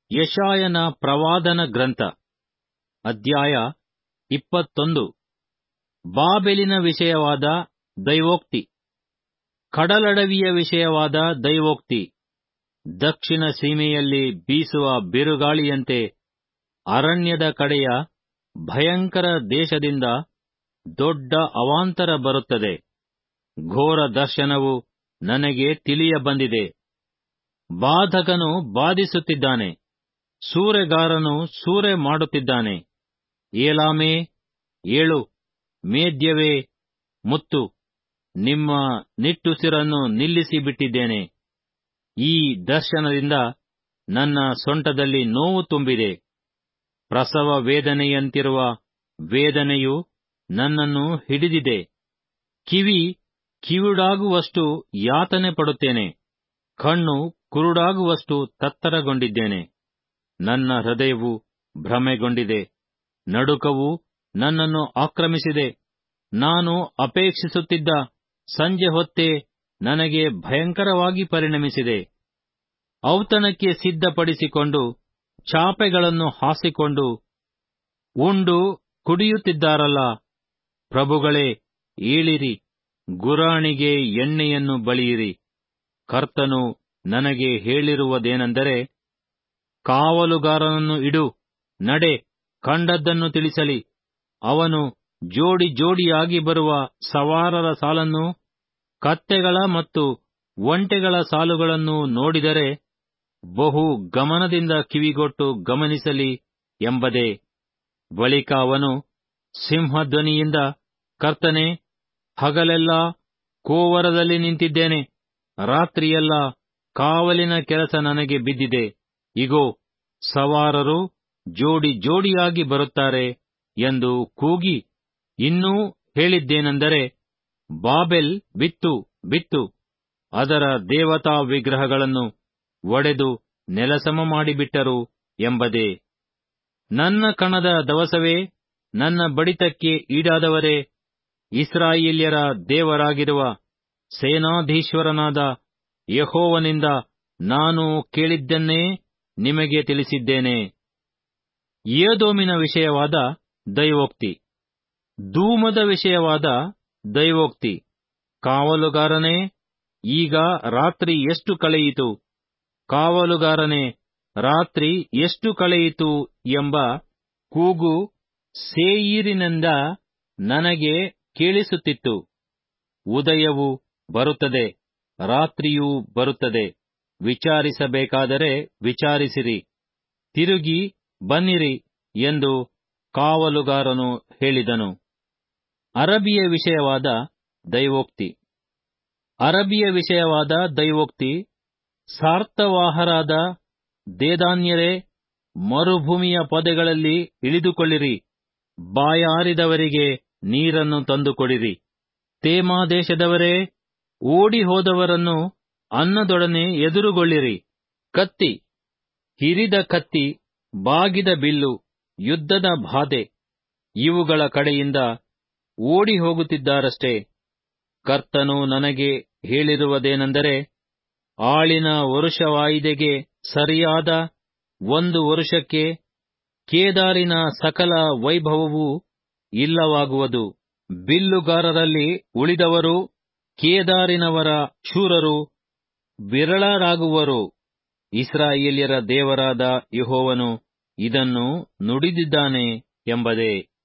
ಯಶಾಯನ ಪ್ರವಾದನ ಗ್ರಂಥ ಅಧ್ಯಾಯ ಇಪ್ಪತ್ತೊಂದು ಬಾಬೆಲಿನ ವಿಷಯವಾದ ದೈವೋಕ್ತಿ ಕಡಲಡವಿಯ ವಿಷಯವಾದ ದೈವೋಕ್ತಿ ದಕ್ಷಿಣ ಸೀಮೆಯಲ್ಲಿ ಬೀಸುವ ಬಿರುಗಾಳಿಯಂತೆ ಅರಣ್ಯದ ಕಡೆಯ ಭಯಂಕರ ದೇಶದಿಂದ ದೊಡ್ಡ ಅವಾಂತರ ಬರುತ್ತದೆ ಘೋರ ದರ್ಶನವು ನನಗೆ ತಿಳಿಯ ಬಂದಿದೆ ಬಾಧಕನು ಬಾಧಿಸುತ್ತಿದ್ದಾನೆ ಸೂರೆಗಾರನು ಸೂರೆ ಮಾಡುತ್ತಿದ್ದಾನೆ ಏಲಾಮೇ ಏಳು ಮೇದ್ಯವೇ ಮುತ್ತು ನಿಮ್ಮ ನಿಟ್ಟುಸಿರನ್ನು ನಿಲ್ಲಿಸಿ ಬಿಟ್ಟಿದ್ದೇನೆ ಈ ದರ್ಶನದಿಂದ ನನ್ನ ಸೊಂಟದಲ್ಲಿ ನೋವು ತುಂಬಿದೆ ಪ್ರಸವ ವೇದನೆಯಂತಿರುವ ವೇದನೆಯು ನನ್ನನ್ನು ಹಿಡಿದಿದೆ ಕಿವಿ ಕಿವುಡಾಗುವಷ್ಟು ಯಾತನೆ ಪಡುತ್ತೇನೆ ಕಣ್ಣು ಕುರುಡಾಗುವಷ್ಟು ತತ್ತರಗೊಂಡಿದ್ದೇನೆ ನನ್ನ ಹೃದಯವು ಭ್ರಮೆಗೊಂಡಿದೆ ನಡುಕವು ನನ್ನನ್ನು ಆಕ್ರಮಿಸಿದೆ ನಾನು ಅಪೇಕ್ಷಿಸುತ್ತಿದ್ದ ಸಂಜೆ ಹೊತ್ತೇ ನನಗೆ ಭಯಂಕರವಾಗಿ ಪರಿಣಮಿಸಿದೆ ಔತಣಕ್ಕೆ ಸಿದ್ಧಪಡಿಸಿಕೊಂಡು ಚಾಪೆಗಳನ್ನು ಹಾಸಿಕೊಂಡು ಉಂಡು ಕುಡಿಯುತ್ತಿದ್ದಾರಲ್ಲ ಪ್ರಭುಗಳೇ ಏಳಿರಿ ಗುರಾಣಿಗೆ ಎಣ್ಣೆಯನ್ನು ಬಳಿಯಿರಿ ಕರ್ತನು ನನಗೆ ಹೇಳಿರುವುದೇನೆಂದರೆ ಕಾವಲುಗಾರನನ್ನು ಇಡು ನಡೆ ಕಂಡದ್ದನ್ನು ತಿಳಿಸಲಿ ಅವನು ಜೋಡಿ ಜೋಡಿಯಾಗಿ ಬರುವ ಸವಾರರ ಸಾಲನ್ನು ಕತ್ತೆಗಳ ಮತ್ತು ಒಂಟೆಗಳ ಸಾಲುಗಳನ್ನು ನೋಡಿದರೆ ಬಹು ಗಮನದಿಂದ ಕಿವಿಗೊಟ್ಟು ಗಮನಿಸಲಿ ಎಂಬುದೇ ಬಳಿಕ ಅವನು ಸಿಂಹಧ್ವನಿಯಿಂದ ಕರ್ತನೆ ಹಗಲೆಲ್ಲ ಕೋವರದಲ್ಲಿ ನಿಂತಿದ್ದೇನೆ ರಾತ್ರಿಯೆಲ್ಲ ಕಾವಲಿನ ಕೆಲಸ ನನಗೆ ಬಿದ್ದಿದೆ ಇಗೋ ಸವಾರರು ಜೋಡಿ ಜೋಡಿಯಾಗಿ ಬರುತ್ತಾರೆ ಎಂದು ಕೂಗಿ ಇನ್ನೂ ಹೇಳಿದ್ದೇನೆಂದರೆ ಬಾಬೆಲ್ ಬಿತ್ತು ಬಿತ್ತು ಅದರ ದೇವತಾ ವಿಗ್ರಹಗಳನ್ನು ಒಡೆದು ನೆಲಸಮ ಮಾಡಿಬಿಟ್ಟರು ಎಂಬುದೇ ನನ್ನ ಕಣದ ದವಸವೇ ನನ್ನ ಬಡಿತಕ್ಕೆ ಈಡಾದವರೇ ಇಸ್ರಾಯೇಲ್ಯರ ದೇವರಾಗಿರುವ ಸೇನಾಧೀಶ್ವರನಾದ ಯಹೋವನಿಂದ ನಾನು ಕೇಳಿದ್ದನ್ನೇ ನಿಮಗೆ ತಿಳಿಸಿದ್ದೇನೆ ಏದೋಮಿನ ವಿಷಯವಾದ ದೈವೋಕ್ತಿ ಧೂಮದ ವಿಷಯವಾದ ದೈವೋಕ್ತಿ ಕಾವಲುಗಾರನೇ ಈಗ ರಾತ್ರಿ ಎಷ್ಟು ಕಳೆಯಿತು ಕಾವಲುಗಾರನೇ ರಾತ್ರಿ ಎಷ್ಟು ಕಳೆಯಿತು ಎಂಬ ಕೂಗು ಸೇಯೀರಿನಿಂದ ನನಗೆ ಕೇಳಿಸುತ್ತಿತ್ತು ಉದಯವು ಬರುತ್ತದೆ ರಾತ್ರಿಯೂ ಬರುತ್ತದೆ ವಿಚಾರಿಸಬೇಕಾದರೆ ವಿಚಾರಿಸಿರಿ ತಿರುಗಿ ಬನ್ನಿರಿ ಎಂದು ಕಾವಲುಗಾರನು ಹೇಳಿದನು ಅರಬಿಯ ವಿಷಯವಾದ ದೈವೋಕ್ತಿ ಅರಬಿಯ ವಿಷಯವಾದ ದೈವೋಕ್ತಿ ಸಾರ್ಥವಾಹರಾದ ದೇದಾನ್ಯರೇ ಮರುಭೂಮಿಯ ಪೊದೆಗಳಲ್ಲಿ ಇಳಿದುಕೊಳ್ಳಿರಿ ಬಾಯಾರಿದವರಿಗೆ ನೀರನ್ನು ತಂದುಕೊಡಿರಿ ತೇಮಾ ದೇಶದವರೇ ಓಡಿ ಹೋದವರನ್ನು ಅನ್ನದೊಡನೆ ಎದುರುಗೊಳ್ಳಿರಿ ಕತ್ತಿ ಹಿರಿದ ಕತ್ತಿ ಬಾಗಿದ ಬಿಲ್ಲು ಯುದ್ಧದ ಬಾಧೆ ಇವುಗಳ ಕಡೆಯಿಂದ ಓಡಿ ಹೋಗುತ್ತಿದ್ದಾರಷ್ಟೇ ಕರ್ತನು ನನಗೆ ಹೇಳಿರುವುದೇನೆಂದರೆ ಆಳಿನ ವರುಷವಾಯಿದೆಗೆ ಸರಿಯಾದ ಒಂದು ವರುಷಕ್ಕೆ ಕೇದಾರಿನ ಸಕಲ ವೈಭವವೂ ಇಲ್ಲವಾಗುವುದು ಬಿಲ್ಲುಗಾರರಲ್ಲಿ ಉಳಿದವರು ಕೇದಾರಿನವರ ಶೂರರು ವಿರಳರಾಗುವರು ಇಸ್ರಾಯೇಲ್ಯರ ದೇವರಾದ ಯಹೋವನು ಇದನ್ನು ನುಡಿದಿದ್ದಾನೆ ಎಂಬುದೇ